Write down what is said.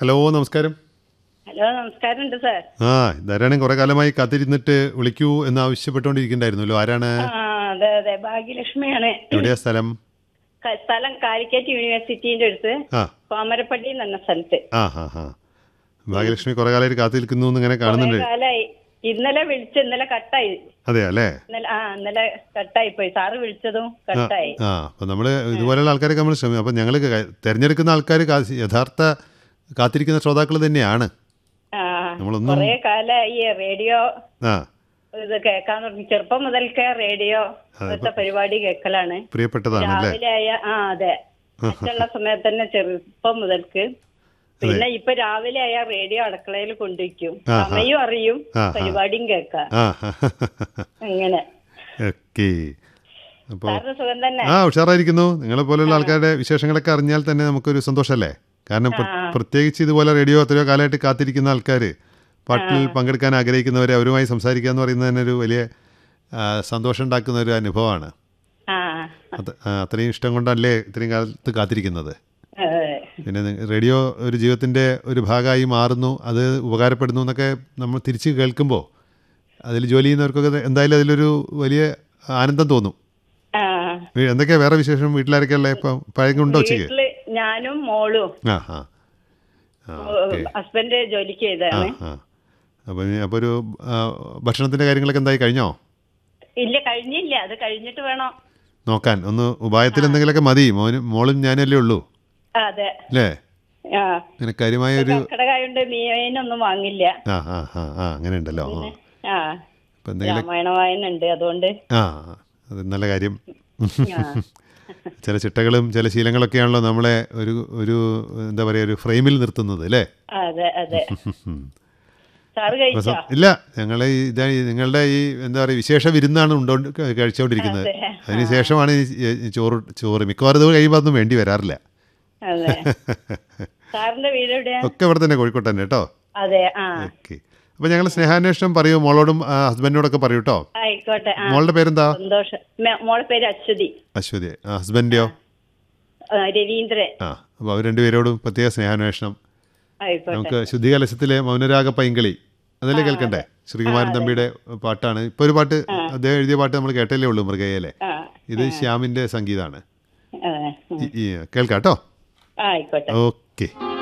Hello നമസ്കാരം hello നമസ്കാരമുണ്ട് sir ആ ധാരാളം കുറെ കാലമായി കാത്തിരുന്നിട്ട് വിളിക്കൂ എന്ന് ആവശ്യപ്പെട്ടുകൊണ്ടിരിക്കണ്ടായിരുന്നല്ലോ ആരാണ് ആ അതെ അതെ ഭാഗ്യലക്ഷ്മിയാണ് എവിടെയാ സ്ഥലം ക- സ്ഥലം കാലിക്കറ്റ് യൂണിവേഴ്സിറ്റീന്റെ അടുത്ത് ആ കോമരപ്പള്ളി എന്ന് പറഞ്ഞ സ്ഥലത്ത് ആ ഹാ ഹാ ഭാഗ്യലക്ഷ്മി കുറെ കാലമായിട്ട് കാത്തു നിൽക്കുന്നു എന്ന് ഇങ്ങനെ കുറെ കാണുന്നുണ്ട് കാലായി ഇന്നലെ വിളിച്ച് ഇന്നലെ കട്ടായി അതെ അല്ലേ ഇന്നലെ ആ ഇന്നലെ കട്ടായി പോയി സാറ് വിളിച്ചതും കട്ടായി ആ അപ്പം നമ്മൾ ഇതുപോലെയുള്ള ആൾക്കാരൊക്കെ നമ്മൾ ശ്രമിക്കും അപ്പം ഞങ്ങൾ തിരഞ്ഞെടുക്കുന്ന ആൾക്കാർ യഥാർത്ഥ കാത്തിരിക്കുന്ന ശ്രോതാക്കൾ തന്നെയാണ് ആ നമ്മളൊന്നും- കുറെ കാലായി റേഡിയോ ആ ഇത് കേൾക്കാൻ തുടങ്ങി ചെറുപ്പം മുതൽക്കേ റേഡിയോ ഇന്നത്തെ പരിപാടി കേൾക്കലാണ് പ്രിയപ്പെട്ടതാണ് അല്ലേ രാവിലെ ആയ ആ അതെ മറ്റുള്ള സമയത്ത് തന്നെ ചെറുപ്പം മുതൽക്ക് പിന്നെ ഇപ്പൊ രാവിലെ ആയ റേഡിയോ അടുക്കളയിൽ കൊണ്ടുവയ്ക്കും ആ, ആ. സമയം അറിയും ആ, ആ. പരിപാടിയും കേൾക്കാം ആ അങ്ങനെ ഓക്കെ അപ്പോൾ സാറിന് സുഖം തന്നെ ആ ഉഷാറായിരിക്കുന്നു നിങ്ങളെ പോലെയുള്ള ആൾക്കാരുടെ വിശേഷങ്ങളൊക്കെ അറിഞ്ഞാൽ തന്നെ നമുക്കൊരു സന്തോഷമല്ലേ കാരണം പ്ര- പ്രത്യേകിച്ച് ഇതുപോലെ റേഡിയോ എത്രയോ കാലമായിട്ട് കാത്തിരിക്കുന്ന ആൾക്കാർ പാട്ടിൽ പങ്കെടുക്കാൻ ആഗ്രഹിക്കുന്നവരെ അവരുമായി സംസാരിക്കുക എന്ന് പറയുന്നത് തന്നെ ഒരു വലിയ ആ, സന്തോഷം ഉണ്ടാക്കുന്ന ഒരു അനുഭവമാണ് ആ അത് ആ, അത്രയും ഇഷ്ടം കൊണ്ടല്ലേ ഇത്രയും കാലത്ത് കാത്തിരിക്കുന്നത് അതെ. പിന്നെ നി- റേഡിയോ ഒരു ജീവിതത്തിൻ്റെ ഒരു ഭാഗമായി മാറുന്നു അത് ഉപകാരപ്പെടുന്നു എന്നൊക്കെ നമ്മൾ തിരിച്ച് കേൾക്കുമ്പോൾ അതിൽ ജോലി ചെയ്യുന്നവർക്കൊക്കെ എന്തായാലും അതിലൊരു വലിയ ആനന്ദം തോന്നും ആ വീ- എന്തൊക്കെയാ വേറെ വിശേഷം വീട്ടിലാരൊക്കെ ഉള്ളത് ഇപ്പം പഴയം ഉണ്ടോ ഉച്ചയ്ക്ക് വീട്ടില് ഞാനും മോളും ആ ആ ആ ഓക്കെ ഹസ്ബൻഡ് ജോലിക്ക് ആ ചെയ്താണ് ആ അപ്പം ഇനി അപ്പോൾ ഒരു ആ, ഭക്ഷണത്തിൻ്റെ കാര്യങ്ങളൊക്കെ എന്തായി കഴിഞ്ഞോ ഇല്ല കഴിഞ്ഞില്ല അത് കഴിഞ്ഞിട്ട് വേണം നോക്കാൻ ഒന്ന് ഉപായത്തിൽ എന്തെങ്കിലുമൊക്കെ മതി മോനും മോളും ഞാനല്ലേ ഉള്ളൂ ആ, അതെ അല്ലേ ആ അങ്ങനെ കാര്യമായ ഒരു കർക്കിടകായോണ്ട് മീനൊന്നും വാങ്ങില്ല ആ ആ ആ ആ അങ്ങനെ ഉണ്ടല്ലോ ആ ആ അപ്പം എന്തെങ്കിലും രാമായണ വായന ഉണ്ട് അതുകൊണ്ട് ആ അത് നല്ല കാര്യം ആ. ചില ചിട്ടകളും ചില ശീലങ്ങളൊക്കെയാണല്ലോ നമ്മളെ ഒരു ഒരു എന്താ പറയുക ഒരു ഫ്രെയിമിൽ നിർത്തുന്നത് അല്ലേ അതെ അതെ ഉം. സാറ് കഴിച്ചോ രസം. ഇല്ല ഞങ്ങൾ ഇതാ ഈ നിങ്ങളുടെ ഈ എന്താ പറയുക വിശേഷ വിരുന്നാണ് ഉണ്ടോണ്ട് ക- കഴിച്ചുകൊണ്ടിരിക്കുന്നത് അതെ. അതിന് ശേഷമാണ് ഈ ഈ ചോറ് ചോറ് മിക്കവാറും ഇത് കഴിയുമ്പോൾ അതൊന്നും വേണ്ടി വരാറില്ല അതെ സാറിന്റെ വീട് എവിടെയാ ഒക്കെ ഇവിടെ തന്നെ കോഴിക്കോട്ട് തന്നെ കേട്ടോ അതെ ആ ഓക്കെ അപ്പോൾ ഞങ്ങൾ സ്നേഹാന്വേഷണം പറയൂ മോളോടും ആ, ഹസ്ബൻഡിനോടൊക്കെ പറയൂ കേട്ടോ ആയിക്കോട്ടെ ആ മോളുടെ പേരെന്താ സന്തോഷം മെ- മോളെ പേര് അശ്വതി അശ്വതി ആ ഹസ്ബൻഡിയോ ആ, രവീന്ദ്രൻ ആ അപ്പോൾ അവർ രണ്ടുപേരോടും പ്രത്യേക സ്നേഹാന്വേഷണം ആയിക്കോട്ടെ നമുക്ക് ശുദ്ധികലശത്തിലെ മൗനരാഗ പൈങ്കളി അതല്ലേ കേൾക്കണ്ടേ ശ്രീകുമാരൻ തമ്പിയുടെ പാട്ടാണ് ഇപ്പോൾ ഒരു പാട്ട് അദ്ദേഹം എഴുതിയ പാട്ട് നമ്മൾ കേട്ടല്ലേ ഉള്ളൂ മൃഗയിലെ ആ ഇത് ശ്യാമിൻ്റെ സംഗീതമാണ് അതെ ഈ- ഈ കേൾക്കാം കേട്ടോ ആയിക്കോട്ടെ ഓക്കെ